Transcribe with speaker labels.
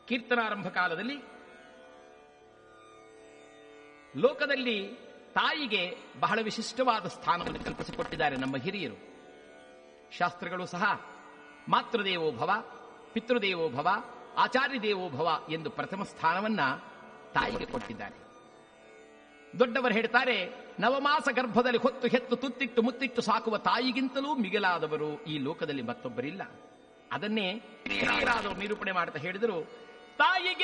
Speaker 1: ಕೀರ್ತನಾರಂಭ ಕಾಲದಲ್ಲಿ ಲೋಕದಲ್ಲಿ ತಾಯಿಗೆ ಬಹಳ ವಿಶಿಷ್ಟವಾದ ಸ್ಥಾನವನ್ನು ಕಲ್ಪಿಸಿಕೊಟ್ಟಿದ್ದಾರೆ ನಮ್ಮ ಹಿರಿಯರು ಶಾಸ್ತ್ರಗಳು ಸಹ ಮಾತೃದೇವೋ ಭವ ಪಿತೃದೇವೋ ಭವ ಆಚಾರ್ಯ ದೇವೋ ಭವ ಎಂದು ಪ್ರಥಮ ಸ್ಥಾನವನ್ನ ತಾಯಿಗೆ ಕೊಟ್ಟಿದ್ದಾರೆ ದೊಡ್ಡವರು ಹೇಳ್ತಾರೆ ನವಮಾಸ ಗರ್ಭದಲ್ಲಿ ಹೊತ್ತು ಹೆತ್ತು ತುತ್ತಿಟ್ಟು ಮುತ್ತಿಟ್ಟು ಸಾಕುವ ತಾಯಿಗಿಂತಲೂ ಮಿಗಿಲಾದವರು ಈ ಲೋಕದಲ್ಲಿ ಮತ್ತೊಬ್ಬರಿಲ್ಲ ಅದನ್ನೇ ಹಿರಿಯರಾದವರು ನಿರೂಪಣೆ ಮಾಡ್ತಾ ಹೇಳಿದರು ತಾಯಿಗೆ